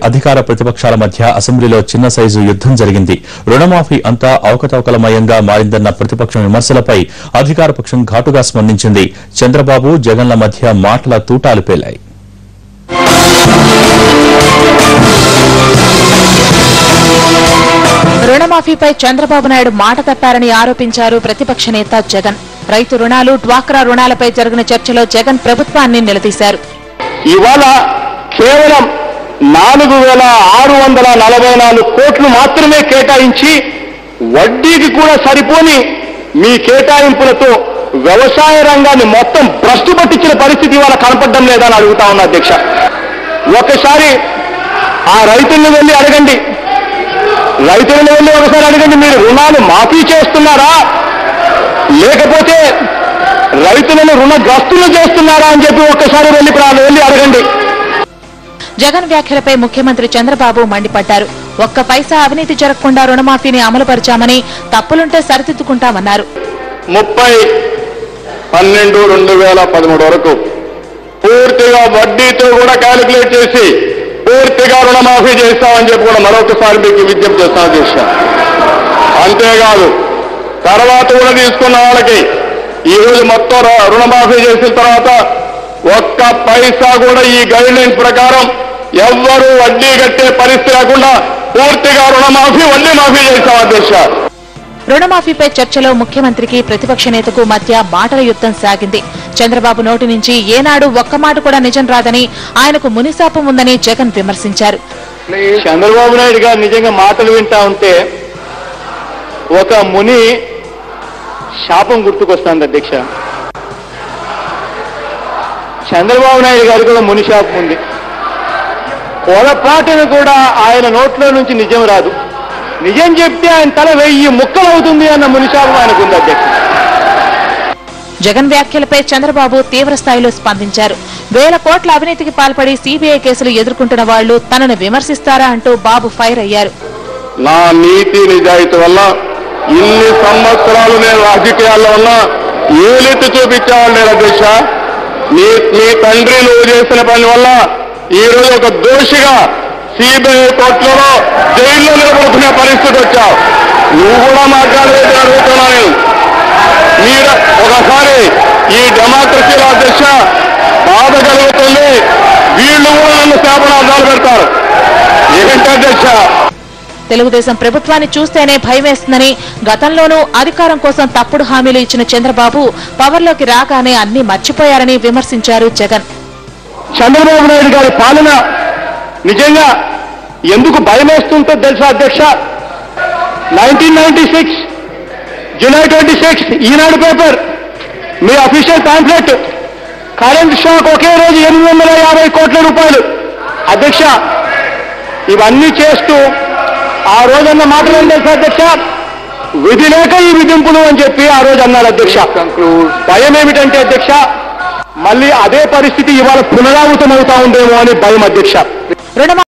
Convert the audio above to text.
అధికార ప్రతిపక్షాల మధ్య అసెంబ్లీలో చిన్న సైజు యుద్దం జరిగింది రుణమాఫీ అంతా అవకతవకలమయంగా మారిందన్న ప్రతిపక్షం విమర్శలపై అధికార పక్షం ఘాటుగా స్పందించింది చంద్రబాబు జగన్ల మధ్య మాటల తూటాలు పేలాయి రుణమాఫీపై చంద్రబాబు నాయుడు మాట తప్పారని ఆరోపించారు ప్రతిపక్ష నేత జగన్ రైతు రుణాలు డ్వాక్రా రుణాలపై జరిగిన చర్చలో జగన్ ప్రభుత్వాన్ని నిలదీశారు ఇవాళ కేవలం నాలుగు వేల ఆరు వందల నలభై నాలుగు కోట్లు మాత్రమే కేటాయించి వడ్డీకి కూడా సరిపోని మీ కేటాయింపులతో వ్యవసాయ రంగాన్ని మొత్తం భ్రష్టు పట్టించిన పరిస్థితి ఇవాళ కనపడడం లేదని అడుగుతా ఉన్నా అధ్యక్ష ఒకసారి ఆ రైతుల్ని వెళ్ళి అడగండి రైతులను వెళ్ళి ఒకసారి అడగండి మీరు రుణాలు మాఫీ చేస్తున్నారా లేకపోతే రైతులను రుణగ్రస్తులు చేస్తున్నారా అని చెప్పి ఒక్కసారి వెళ్ళి ప్రా- వెళ్ళి అడగండి జగన్ వ్యాఖ్యలపై ముఖ్యమంత్రి చంద్రబాబు మండిపడ్డారు ఒక్క పైసా అవినీతి జరగకుండా రుణమాఫీని అమలుపరిచామని తప్పులుంటే సరిదిద్దుకుంటామన్నారు ముప్పై పన్నెండు రెండు వేల పదమూడు వరకు పూర్తిగా వడ్డీతో కూడా క్యాలిక్యులేట్ చేసి పూర్తిగా రుణమాఫీ చేస్తామని చెప్పి కూడా మరొకసారి మీకు విజ్ఞప్తి చేస్తాను అధ్యక్ష అంతేకాదు తర్వాత కూడా తీసుకున్న వాళ్ళకి ఈ రోజు మొత్తం రు- రుణమాఫీ చేసిన తర్వాత ఒక్క పైసా కూడా ఈ గైడ్ లైన్స్ ప్రకారం ఎవ్వరూ వడ్డీ కట్టే పరిస్థితి లేకుండా పూర్తిగా రుణమాఫీ వడ్డీ మాఫీ చేస్తాం అధ్యక్ష రుణమాఫీపై చర్చలో ముఖ్యమంత్రికి ప్రతిపక్ష నేతకు మధ్య మాటల యుద్ధం సాగింది చంద్రబాబు నోటి నుంచి ఏనాడు ఒక్క మాట కూడా నిజం రాదని ఆయనకు మునిశాపం ఉందని జగన్ విమర్శించారు చంద్రబాబు నాయుడు గారు నిజంగా మాటలు వింటా ఉంటే ఒక ముని శాపం గుర్తుకొస్తుంది అధ్యక్ష చంద్రబాబు నాయుడు గారు కూడా ముని శాపం ఉంది పొరపాటును కూడా ఆయన నోట్లో నుంచి నిజం రాదు నిజం చెప్తే ఆయన తల వెయ్యి ముక్కలు అవుతుంది అన్న ముని శాపం ఆయనకు ఉంది అధ్యక్ష జగన్ వ్యాఖ్యలపై చంద్రబాబు తీవ్ర స్థాయిలో స్పందించారు వేల కోట్ల అవినీతికి పాల్పడి సీబీఐ కేసులు ఎదుర్కొంటున్న వాళ్లు తనను విమర్శిస్తారా అంటూ బాబు ఫైర్ అయ్యారు నా నీతి నిజాయితీ వల్ల ఇన్ని సంవత్సరాలు నేను రాజకీయాల్లో ఉన్నా ఏలెత్తి చూపించేవాళ్ళు నేను అధ్యక్ష నీ మీ తండ్రి నువ్వు చేసిన పని వల్ల ఈ రోజు ఒక దోషిగా సిబిఐ కోర్టులో జైల్లో నిలబడుకునే పరిస్థితి వచ్చావు నువ్వు కూడా మాట్లాడలేదు అడుగుతున్నా నేను మీరు ఒకసారి ఈ డెమోక్రసీలో అధ్యక్ష బాధ కలుగుతుంది వీళ్ళు కూడా నన్ను శాపనార్థాలు పెడతారు ఏంటి అధ్యక్ష తెలుగుదేశం ప్రభుత్వాన్ని చూస్తేనే భయమేస్తుందని గతంలోనూ అధికారం కోసం తప్పుడు హామీలు ఇచ్చిన చంద్రబాబు పవర్లోకి రాగానే అన్ని మర్చిపోయారని విమర్శించారు జగన్ చంద్రబాబు నాయుడు గారి పాలన నిజంగా ఎందుకు భయమేస్తుందో తెలుసా అధ్యక్ష nineteen ninety six July twenty six Eenadu paper మీ అఫీషియల్ పాంప్లెట్ కరెంట్ షాక్ ఒకే రోజు ఎనిమిది వందల యాభై కోట్ల రూపాయలు అధ్యక్ష ఇవన్నీ చేస్తూ ఆ రోజన్న మాటలు ఏం తెలుసా అధ్యక్ష విధి లేక ఈ విధింపులు అని చెప్పి ఆ రోజు అన్నారు అధ్యక్ష భయం ఏమిటంటే అధ్యక్ష మళ్ళీ అదే పరిస్థితి ఇవాళ పునరావృతం అవుతా ఉందేమో అని భయం అధ్యక్ష రుణమా